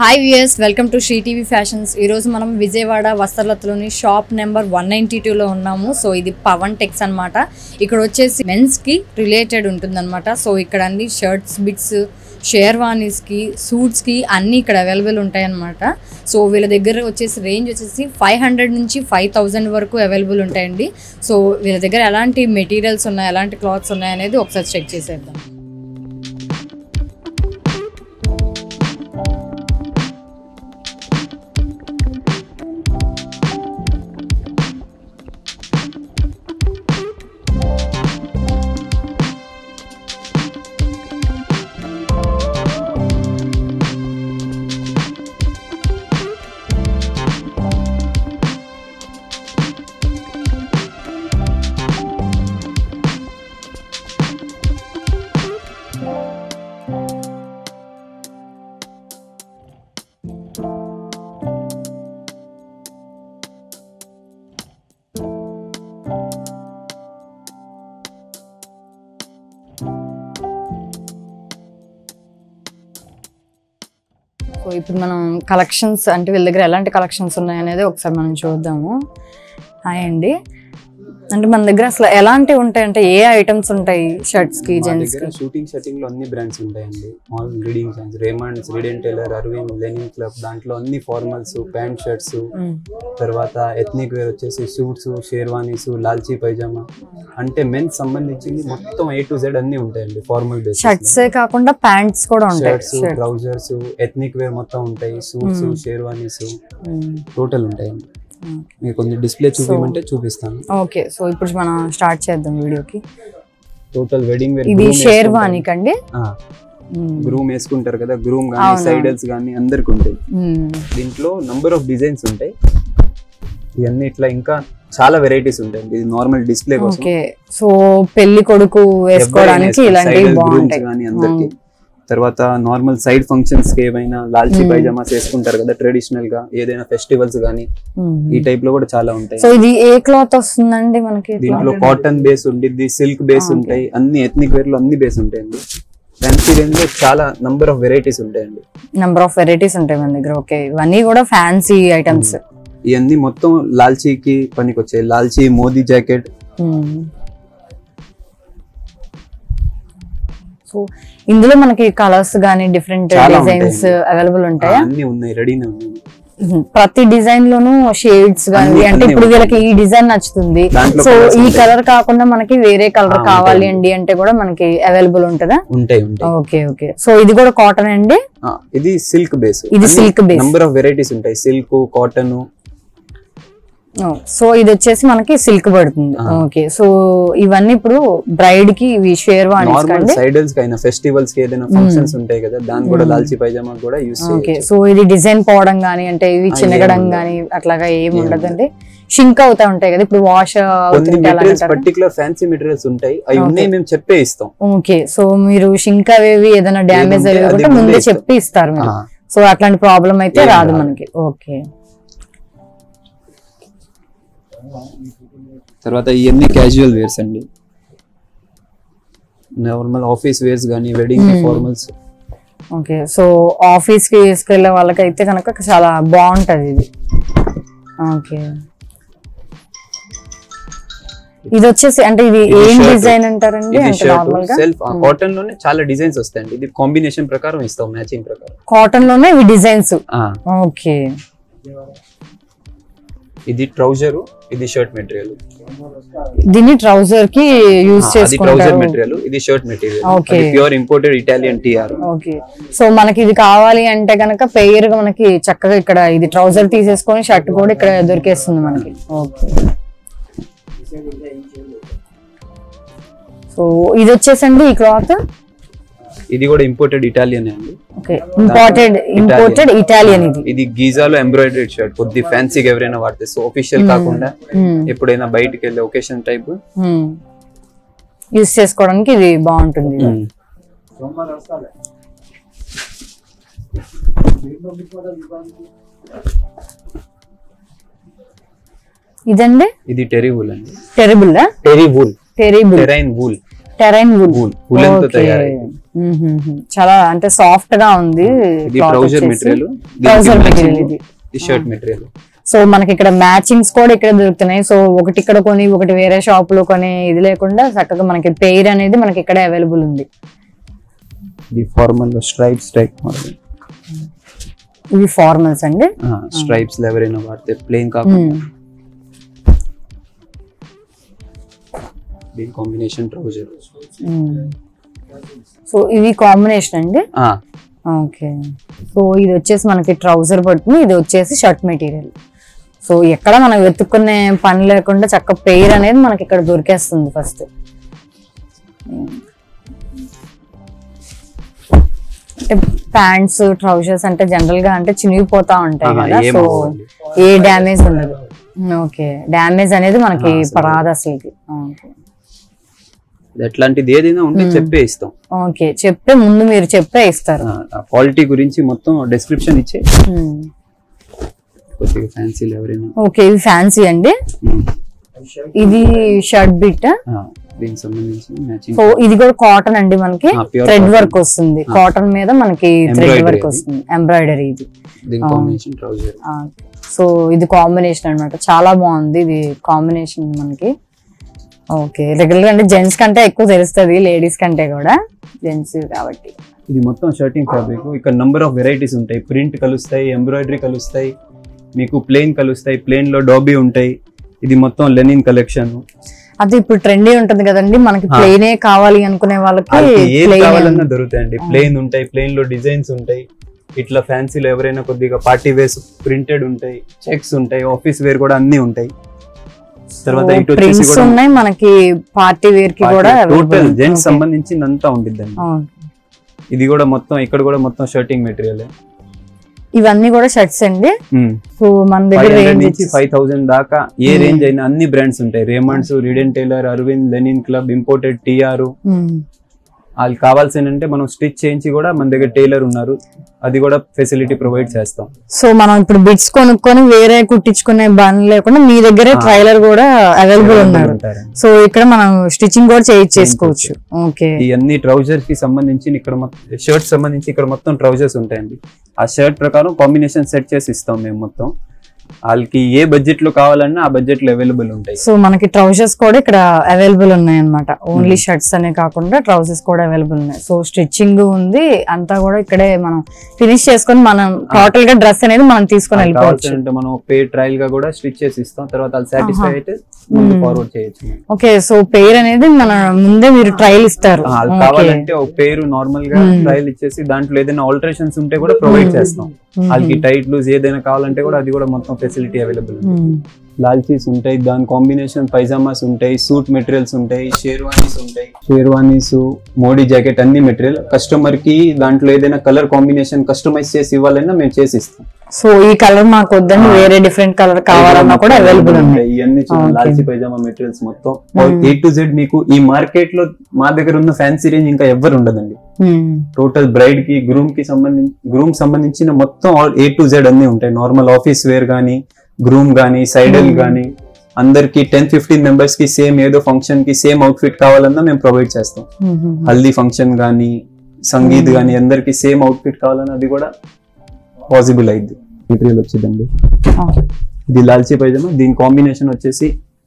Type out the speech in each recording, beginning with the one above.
Hi viewers welcome to Sri TV fashions ఈరోజు మనం విజయవాడ వస్త్రలతలోని షాప్ నెంబర్ వన్ నైంటీ టూలో ఉన్నాము సో ఇది పవన్ టెక్స్ అన్నమాట ఇక్కడ వచ్చేసి మెన్స్కి రిలేటెడ్ ఉంటుందన్నమాట సో ఇక్కడ అన్ని షర్ట్స్ బిట్స్ షేర్వానీస్కి సూట్స్కి అన్నీ ఇక్కడ అవైలబుల్ ఉంటాయన్నమాట సో వీళ్ళ దగ్గర వచ్చేసి రేంజ్ వచ్చేసి ఫైవ్ హండ్రెడ్ నుంచి ఫైవ్ థౌజండ్ వరకు అవైలబుల్ ఉంటాయండి సో వీళ్ళ దగ్గర ఎలాంటి మెటీరియల్స్ ఉన్నాయి ఎలాంటి క్లాత్స్ ఉన్నాయి అనేది ఒకసారి చెక్ చేసేద్దాం సో ఇప్పుడు మనం కలెక్షన్స్ అంటే వీళ్ళ దగ్గర ఎలాంటి కలెక్షన్స్ ఉన్నాయనేది ఒకసారి మనం చూద్దాము హాయ్ అండి అంటే మన దగ్గర అసలు ఎలాంటివి ఉంటాయి అంటే ఏ ఐటమ్స్ ఉంటాయి షర్ట్స్ కి మా జెంట్స్ దగ్గర షూటింగ్ సెట్టింగ్ లో అన్ని బ్రాండ్స్ ఉంటాయండి all leading brands Raymonds Reid and Taylor Arvind Linen Club దాంట్లో అన్ని ఫార్మల్స్ ప్యాంట్ షర్ట్స్ తర్వాత ఎథ్నిక్ వేర్ వచ్చేసి సూట్స్ షేర్వానీస్ లాల్చీ పైజామా అంటే మెన్స్ సంబంధించింది మొత్తం ఏ టు జెడ్ అన్ని ఉంటాయండి ఫార్మల్ బేస్ షర్ట్స్ కాకుండా ప్యాంట్స్ కూడా ఉంటాయి షర్ట్స్ ట్రౌజర్స్ ఎథ్నిక్ వేర్ మొత్తం ఉంటాయి సూట్స్ షేర్వానీస్ టోటల్ ఉంటాయండి మీకు కొంచెం డిస్ప్లే చూపించమంటే చూపిస్తాను ఓకే సో ఇప్పుడు మనం స్టార్ట్ చేద్దాం వీడియోకి టోటల్ వెడ్డింగ్ వేర్ ఇది షేర్వానీ కండి గ్రూమ్ వేసుకుంటారు కదా గ్రూమ్ కానీ అవును. సైడల్స్ కానీ అందరికి ఉంటాయి దీంట్లో నంబర్ ఆఫ్ డిజైన్స్ ఉంటాయి ఇవన్నీ ఇట్లా ఇంకా చాలా వెరైటీస్ ఉంటాయి ఇది నార్మల్ డిస్ప్లే కోసం ఓకే సో పెళ్లి కొడుకు వేసుకోవడానికి ఇలాంటివి బాగుంటాయి కానీ అందరికి తర్వాత నార్మల్ సైడ్ ఫంక్షన్స్ కి ఏమైనా లాల్చీ పైజామాస్ వేసుకుంటారు కదా ట్రెడిషనల్ గా ఏదైనా ఫెస్టివల్స్ కానీ ఈ టైప్ లో కూడా చాలా ఉంటాయి సో ఇది ఏ క్లాత్ వస్తుందండి మనకి దీంట్లో కాటన్ బేస్ ఉండిద్ది సిల్క్ బేస్ ఉంటాయి అన్ని ఎథ్నిక్ వేర్ లో అన్ని బేస్ ఉంటాయండి ఫ్యాన్సీ రేంజ్ లో చాలా నంబర్ ఆఫ్ వెరైటీస్ ఉంటాయండి నెంబర్ ఆఫ్ వెరైటీస్ ఉంటాయి మన దగ్గర ఓకే ఇవన్నీ కూడా ఫ్యాన్సీ ఐటమ్స్ ఇవన్నీ మొత్తం లాల్చీకి పనికి వచ్చాయి లాల్చీ మోదీ జాకెట్ సో ఇందులో మనకి కలర్స్ గానీ డిఫరెంట్ చాలా డిజైన్స్ ఉంటాయండి. అవైలబుల్ ఉంటాయా అన్ని ఉన్నాయి రెడీనే ఉన్నాయి మ్మ్. ప్రతి డిజైన్ లోను షేడ్స్ గానీ అన్ని- అంటే అన్ని ఇప్పుడు ఉంటాయి. వీళ్ళకి ఈ డిజైన్ నచ్చుతుంది దాంట్లో సో colours ఈ ఉంటాయి. కలర్ కాకుండా మనకి వేరే కలర్ ఆ, కావాలి ఉంటాయి. అండి అంటే కూడా మనకి అవైలబుల్ ఉంటుందా ఉంటాయి ఉంటాయి ఓకే ఓకే సో ఇది కూడా కాటన్ అండి ఆ, ఇది సిల్క్ బేస్ ఇది silk base. Number of varieties ఉంటాయి సిల్క్ కాటన్ సో ఇది వచ్చేసి మనకి సిల్క్ పడుతుంది ఆ. ఓకే సో ఇవన్నీ ఇప్పుడు బ్రైడ్ కి ఇవి షేర్వాణీస్ నార్మల్ కండి సైడల్స్ కి అయినా ఫెస్టివల్స్ కి ఏదైనా ఫంక్షన్స్ ఉంటాయి కదా దాని కూడా లాల్చీ పైజామా కూడా యూస్ ఓకే సో ఇది డిజైన్ పోవడం గానీ అంటే ఇవి ఆ, చిన్నగడం ఏం గానీ అట్లాగా ఏమి ఏం ఉండదండి షింక్ అవుతా ఉంటాయి కదా ఇప్పుడు వాష్ కొన్ని అవుతుంటే అలా మెటీరియల్స్ అంటారా? పర్టికులర్ ఫ్యాన్సీ మెటీరియల్స్ ఉంటాయి అవి Okay. ఉన్నాయి మేము చెప్పే ఇస్తాం ఓకే సో మీరు షింక్ అవేవి ఏదైనా డ్యామేజ్ ఏదుంటే అవి అది కూడా ముందే ముందే ఇస్తాం. చెప్పి ఇస్తారు మీరు ఆ, సో అట్లాంటి ప్రాబ్లం అయితే ఏం రాదు రాదు. మనకి ఓకే తర్వాత ఇవన్నీ క్యాజువల్ వేర్స్ అండి నార్మల్ ఆఫీస్ వేర్స్ కానీ wedding formals okay so office కి తీసుకెళ్లే వాళ్ళకైతే కనుక చాలా బాగుంటది ఇది ఓకే ఇది వచ్చేసి అంటే ఇది ఇది ఏం shirt. డిజైన్ అంటారండి ఇది అంటే నార్మల్ గా సెల్ఫ్ కాటన్ లోనే చాలా డిజైన్స్ వస్తాయండి ఇది కాంబినేషన్ ప్రకారం ఇస్తాం మ్యాచింగ్ ప్రకారం కాటన్ లోనే ఇవి డిజైన్స్ ఆ, ఓకే ఇది ట్రౌజర్ ఇది షర్ట్ మెటీరియల్ దీన్ని ట్రౌజర్ కి యూజ్ అది ట్రౌజర్ చేసుకుంటారు మెటీరియల్ ఇది shirt material Okay. Pure imported Italian TR okay so మనకి ఇది కావాలి అంటే కనుక పెయిర్ గా మనకి చక్కగా ఇక్కడ ఇది ట్రౌజర్ తీసేసుకొని షర్ట్ కూడా ఇక్కడ దొరికేస్తుంది మనకి ఓకే సో ఇది వచ్చేసండి ఈ క్లాత్ ఇది కూడా ఇంపోర్టెడ్ ఇటాలియన్ అండి ఓకే ఇంపార్టెడ్ ఇంపోర్టెడ్ ఇటాలియన్ ఇది ఇది గీజాలో ఎంబ్రాయిడరీ షర్ట్ కొద్ది ఫ్యాన్సీగా ఎవరైనా వాడితే సో ఒఫిషియల్ కాకుండా ఎప్పుడైనా బయటికి వెళ్ళే ఒకేషన్ టైప్ యూస్ చేసుకోవడానికి ఇది బాగుంటుంది ఇది. ఇదండి ఇది టెరీ వూల్ అండి terrible terry wool terrible terrain wool terrain wood Wool. Woolen తో తయారైంది చాలా అంటే సాఫ్ట్ గా ఉంది ఇది cloth ట్రౌజర్ వచ్చేసి. మెటీరియల్ Trouser material ఇది. ఇది షర్ట్ మెటీరియల్ సో మనకి ఇక్కడ మ్యాచింగ్స్ కూడా ఇక్కడ దొరుకుతున్నాయి సో ఒకటి ఇక్కడ కొని ఒకటి వేరే షాప్ లో కొని ఇది లేకుండా చక్కగా మనకి పెయిర్ అనేది మనకి ఇక్కడ అవైలబుల్ ఉంది ఇది ఫార్మల్ స్ట్రైప్స్ టైప్ మోడల్ ఇవి ఫార్మల్స్ అండి స్ట్రైప్స్ ఎవరైనా వాడితే ప్లెయిన్ కాకుండా మ్మ్. దీని కాంబినేషన్ ట్రౌజర్ మ్మ్. సో ఇవి కాంబినేషన్ అండి ఓకే సో ఇది వచ్చేసి మనకి ట్రౌజర్ పడుతుంది ఇది వచ్చేసి షర్ట్ మెటీరియల్ సో ఎక్కడ మనం వెతుక్కునే పని లేకుండా చక్క పెయిర్ అనేది మనకి ఇక్కడ దొరికేస్తుంది ఫస్ట్ అంటే ప్యాంట్స్ ట్రౌజర్స్ అంటే జనరల్ గా అంటే చినిగిపోతా ఉంటాయి ఆహా, కదా ఏం సో అవ్వదండి. ఏ డ్యామేజ్ ఉండదు ఓకే డ్యామేజ్ అనేది మనకి ఆ, అసలు రాదు అసలుకి ఓకే ఎట్లాంటిది ఏదైనా ఉంటే చెప్పే ఇస్తాం ఓకే చెప్తే ముందు మీరు చెప్పే ఇస్తారు క్వాలిటీ గురించి మొత్తం డిస్క్రిప్షన్ ఇచ్చే మ్మ్. కొద్దిగా ఫ్యాన్సీలు ఎవరైనా ఓకే ఇవి ఫ్యాన్సీ అండి మ్మ్. ఇది షర్ట్ బిట్ ఆ, దీనికి సంబంధించి మ్యాచింగ్ సో ఇది కూడా కాటన్ అండి మనకి ఆ, pure థ్రెడ్ cotton. వర్క్ వస్తుంది కాటన్ మీద మనకి థ్రెడ్ Embroidery వర్క్ అది. వస్తుంది ఎంబ్రాయిడరీ ఇది దీని కాంబినేషన్ ట్రౌజర్ ఆ, సో ఇది కాంబినేషన్ అన్నమాట చాలా బాగుంది ఇది కాంబినేషన్ మనకి ఓకే రెగ్యులర్ అంటే జెంట్స్ కంటే ఎక్కువ తెలుస్తుంది లేడీస్ కంటే కూడా జెంట్స్ కాబట్టి ఇది మొత్తం షర్టింగ్ ఫ్యాబ్రిక్ ఇక్కడ నంబర్ ఆఫ్ వెరైటీస్ ఉంటాయి ప్రింట్ కలుస్తాయి ఎంబ్రాయిడరీ కలుస్తాయి మీకు ప్లెయిన్ కలుస్తాయి ప్లెయిన్ లో డాబీ ఉంటాయి ఇది మొత్తం లెనిన్ కలెక్షన్ అది ఇప్పుడు ట్రెండీ ఉంటుంది కదండి మనకి ప్లెయినే కావాలి అనుకునే వాళ్ళకి ఏది plain కావాలన్నా దొరుకుతాయండి ప్లెయిన్ ఉంటాయి ప్లెయిన్ లో డిజైన్స్ ఉంటాయి ఇట్లా ఫ్యాన్సీలో ఎవరైనా కొద్దిగా పార్టీ వేర్స్ ప్రింటెడ్ ఉంటాయి చెక్స్ ఉంటాయి ఆఫీస్ వేర్ కూడా అన్ని ఉంటాయి తర్వాత ఇటు వచ్చేసి ప్రింట్స్ కూడా ఉన్నాయి మనకి పార్టీ వేర్ కి కూడా టోటల్ available. Gents Okay. సంబంధించింది అంతా ఉండిద్దండి ఆ, ఇది కూడా మొత్తం ఇక్కడ కూడా మొత్తం షర్టింగ్ మెటీరియల్ ఇవన్నీ కూడా షర్ట్స్ అండి సో మన దగ్గర ఫైవ్ రేంజ్ నుంచి ఫైవ్ థౌసండ్ దాకా ఏ రేంజ్ అయినా అన్ని బ్రాండ్స్ ఉంటాయి Raymonds Reid and Taylor Arvind Linen Club imported టిఆర్ వాళ్ళు కావాల్సిన అంటే మనం స్టిచ్ చేయించి కూడా మన దగ్గర టైలర్ ఉన్నారు అది కూడా ఫెసిలిటీ ప్రొవైడ్ చేస్తాం సో మనం ఇప్పుడు బిట్స్ కొనుక్కొని వేరే కుట్టించుకునే పని లేకుండా మీ దగ్గరే ట్రైలర్ కూడా అవైలబుల్ ఉన్నారు ఉంటారండి. సో ఇక్కడ మనం స్టిచ్చింగ్ కూడా చేయించేసుకోవచ్చు ఓకే ఈ అన్ని ట్రౌజర్స్ కి సంబంధించి ఇక్కడ షర్ట్ సంబంధించి ఇక్కడ మొత్తం ట్రౌజర్స్ ఉంటాయండి ఆ షర్ట్ ప్రకారం కాంబినేషన్ సెట్ చేసి ఇస్తాం మేము మొత్తం వాళ్ళకి ఏ బడ్జెట్ లో కావాలన్నా ఆ బడ్జెట్ లో అవైలబుల్ ఉంటాయి సో మనకి ట్రౌజర్స్ కూడా ఇక్కడ అవైలబుల్ ఉన్నాయి అనమాట ఓన్లీ షర్ట్స్ అనే కాకుండా ట్రౌజర్స్ కూడా అవైలబుల్ ఉన్నాయి సో స్టిచ్చింగ్ ఉంది అంతా కూడా ఇక్కడే మనం ఫినిష్ చేసుకొని మనం టోటల్ గా డ్రెస్ అనేది మనం తీసుకొని వెళ్ళిపోవచ్చు కావాల్సింటే మనం పే ట్రయల్ గా కూడా స్టిచ్ చేసి ఇస్తాం తర్వాత వాళ్ళు సాటిస్ఫై అయితే ముందు ఫార్వర్డ్ చేయొచ్చు ఓకే సో పేర్ అనేది మన ముందే మీరు ట్రయల్ ఇస్తారు వాళ్ళు ఓకే కావాలంటే ఒక పేరు నార్మల్ గా ట్రయల్ ఇచ్చేసి దాంట్లో ఏదైనా ఆల్టరేషన్స్ ఉంటే కూడా ప్రొవైడ్ చేస్తాం వాళ్ళకి టైట్ లూజ్ ఏదైనా కావాలంటే కూడా అది కూడా మొత్తం ఫెసిలిటీ అవైలబుల్ లాల్చీస్ ఉంటాయి దాని కాంబినేషన్ పైజామాస్ ఉంటాయి సూట్ మెటీరియల్స్ ఉంటాయి షేర్వానీస్ ఉంటాయి షేర్వానీస్ మోడీ జాకెట్ అన్ని మెటీరియల్ కస్టమర్ కి దాంట్లో ఏదైనా కలర్ కాంబినేషన్ కస్టమైజ్ చేసి ఇవ్వాలన్నా మేము చేసి ఇస్తాం సో ఈ కలర్ మాకు వద్దండి వేరే డిఫరెంట్ కలర్ కావాలన్నా కూడా అవైలబుల్ ఉన్నాయి ఇవన్నీ చూడండి Okay. లాల్చీ పైజామా మెటీరియల్స్ మొత్తం ఏ టు జెడ్ మీకు ఈ మార్కెట్ లో మా దగ్గర ఉన్న ఫ్యాన్సీ రేంజ్ ఇంకా ఎవ్వరు ఉండదండి మ్మ్. టోటల్ బ్రైడ్ కి గ్రూమ్ కి సంబంధించి గ్రూమ్ సంబంధించిన మొత్తం ఆల్ ఏ టు జెడ్ అన్ని ఉంటాయి నార్మల్ ఆఫీస్ వేర్ గానీ గ్రూమ్ గానీ సైడల్ గానీ అందరికి టెన్ ఫిఫ్టీన్ మెంబర్స్ కి సేమ్ ఏదో ఫంక్షన్ కి సేమ్ అవుట్ఫిట్ కావాలన్నా మేము ప్రొవైడ్ చేస్తాం మ్మ్. హల్దీ ఫంక్షన్ గానీ సంగీత్ గానీ అందరికి సేమ్ అవుట్ఫిట్ కావాలన్నా అది కూడా పాసిబుల్ అయింది మెటీరియల్ వచ్చిందండి ఆ. ఇది లాల్చీ పైజామా దీని కాంబినేషన్ వచ్చేసి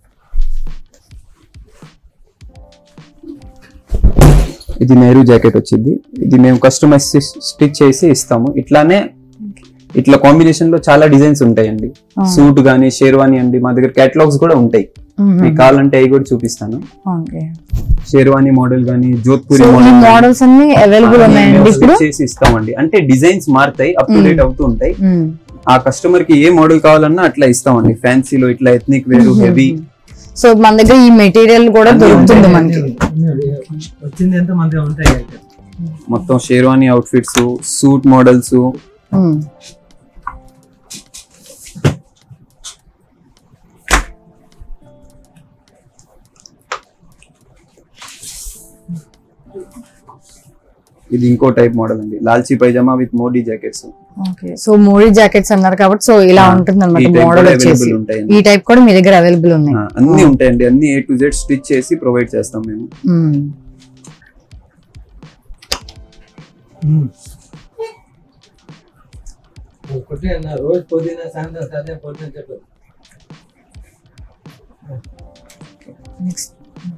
ఇది నెహ్రూ జాకెట్ వచ్చింది ఇది మేము కస్టమైజ్ స్టిచ్ చేసి ఇస్తాము ఇట్లానే ఇట్లా కాంబినేషన్ లో చాలా డిజైన్స్ ఉంటాయండి ఆ. సూట్ గానీ షేర్వానీ అండి మా దగ్గర కేటలాగ్స్ కూడా ఉంటాయి మ్మ్. మీకు కావాలంటే అవి కూడా చూపిస్తాను ఓకే షేర్వానీ మోడల్ గానీ సో జోధ్పూరి ఈ మోడల్ మోడల్స్ అన్ని అవైలబుల్ ఉన్నాయండి ఇప్పుడు చేసి ఇస్తామండి అంటే డిజైన్స్ మారుతాయి అప్ టు డేట్ అవుతూ ఉంటాయి మ్మ్. ఆ కస్టమర్ కి ఏ మోడల్ కావాలన్నా అట్లా ఇస్తామండి ఫ్యాన్సీలో ఇట్లా ఎథ్నిక్ వేరు హెవీ సో మన దగ్గర ఈ మెటీరియల్ కూడా అన్నీ దొరుకుతుంది ఉంటాయి. మనకి వచ్చింది ఎంత మంది ఉంటాయి అయితే మొత్తం షేర్వానీ అవుట్ఫిట్స్ సూట్ మోడల్స్ మ్మ్. ఇది ఇంకో టైప్ మోడల్ అండి లాల్చీ pyjama with Modi jackets okay so Modi jackets అన్నారు కాబట్టి సో ఇలా ఆ, ఉంటుంది ఈ అనమాట type మోడల్ కూడా వచ్చేసి available ఉంటాయండి. ఈ టైప్ కూడా మీ దగ్గర అవైలబుల్ ఉన్నాయి అన్ని ఉంటాయండి అన్ని ఏ టు జెడ్ స్టిచ్ చేసి ప్రొవైడ్ చేస్తాం మేము మ్మ్. ఒకటి అన్న రోజు పొద్దున సాయంత్రం సాయంత్రం పొద్దున చెప్పదు నెక్స్ట్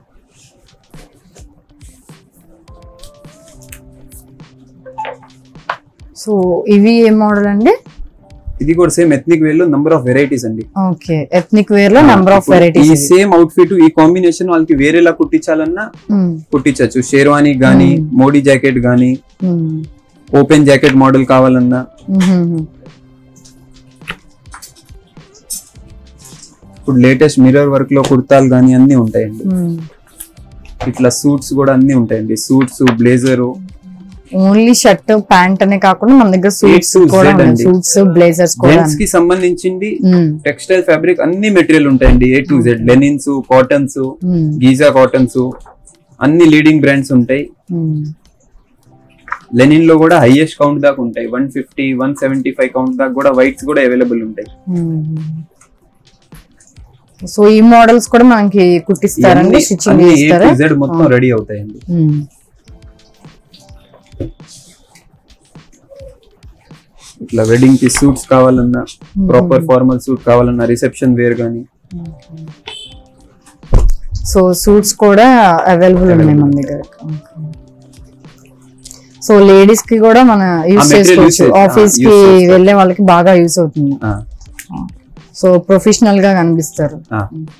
సో ఇవి ఏ మోడల్ అండి ఇది కూడా సేమ్ ఎథ్నిక్ వేర్ లో నంబర్ ఆఫ్ వెరైటీస్ అండి ఓకే ఎథ్నిక్ వేర్ లో నెంబర్ ఆఫ్ ఇప్పుడు ఈ వెరైటీస్ సేమ్ అవుట్ ఫిట్ ఈ కాంబినేషన్ వాళ్ళకి వేరేలా కుట్టించాలన్నా కుట్టించచ్చు షేర్వానీ గానీ Hmm. మోడీ జాకెట్ గానీ ఓపెన్ జాకెట్ మోడల్ కావాలన్నా ఇప్పుడు లేటెస్ట్ మిర్రర్ వర్క్ లో కుర్తాలు గానీ అన్ని ఉంటాయండి ఇట్లా సూట్స్ కూడా అన్ని ఉంటాయండి suits blazer only shirt pant అనే కాకుండా మన దగ్గర సూట్స్ to కూడా Z అండి. సూట్స్ బ్లేజర్స్ కూడా జెంట్స్ కి సంబంధించింది ఉమ్, టెక్స్టైల్ ఫ్యాబ్రిక్ అన్ని మెటీరియల్ ఉంటాయండి A to Z linens cottons ఉమ్, గీజా కాటన్స్ అన్ని లీడింగ్ బ్రాండ్స్ ఉంటాయి ఉమ్. లెనిన్ లో కూడా హైయెస్ట్ కౌంట్ దాకా ఉంటాయి one fifty one seventy five count దాకా కూడా వైట్స్ కూడా అవైలబుల్ ఉంటాయి సో ఈ మోడల్స్ కూడా మనకి కుట్టిస్తారండి స్టిచ్చింగ్ చేస్తారా జెడ్ మొత్తం రెడీ అవుతాయండి ఉమ్. ఇట్లా వెడ్డింగ్ కి సూట్స్ కావాలన్నా ప్రాపర్ ఫార్మల్ సూట్ కావాలన్నా రిసెప్షన్ వేర్ గానీ సో సూట్స్ కూడా అవైలబుల్ ఉన్నాయి మన దగ్గర సో లేడీస్ కి కూడా మన యూస్ material use చేసుకోవచ్చు చేయొచ్చు. ఆఫీస్ ఆ, కి use చేసుకోవచ్చు. వెళ్ళే వాళ్ళకి బాగా యూస్ అవుతుంది ఆ, సో ప్రొఫెషనల్ గా కనిపిస్తారు ఆ.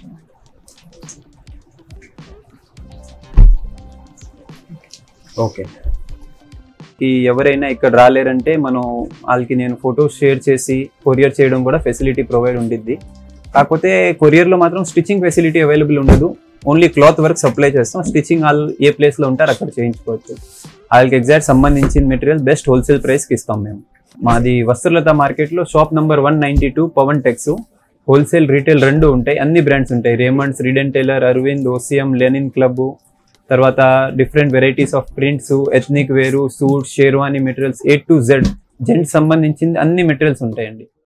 ఓకే ఈ ఎవరైనా ఇక్కడ రాలేరంటే మనం వాళ్ళకి నేను ఫొటోస్ షేర్ చేసి కొరియర్ చేయడం కూడా ఫెసిలిటీ ప్రొవైడ్ ఉండిద్ది కాకపోతే కొరియర్ లో మాత్రం స్టిచ్చింగ్ ఫెసిలిటీ అవైలబుల్ ఉండదు ఓన్లీ క్లాత్ వర్క్ సప్లై చేస్తాం స్టిచ్చింగ్ వాళ్ళు ఏ ప్లేస్ లో ఉంటారు అక్కడ చేయించుకోవచ్చు వాళ్ళకి ఎగ్జాక్ట్ సంబంధించిన మెటీరియల్ బెస్ట్ హోల్సేల్ ప్రైస్ కి ఇస్తాం మేము మాది వస్త్రలత మార్కెట్ లో shop number one ninety two Pawan Tex wholesale retail రెండు ఉంటాయి అన్ని బ్రాండ్స్ ఉంటాయి Raymonds Reid and Taylor Arvind OCM Linen Club తర్వాత different varieties of prints ethnic వేరు suit sherwani materials A to Z gent సంబంధించింది అన్ని మెటీరియల్స్ ఉంటాయండి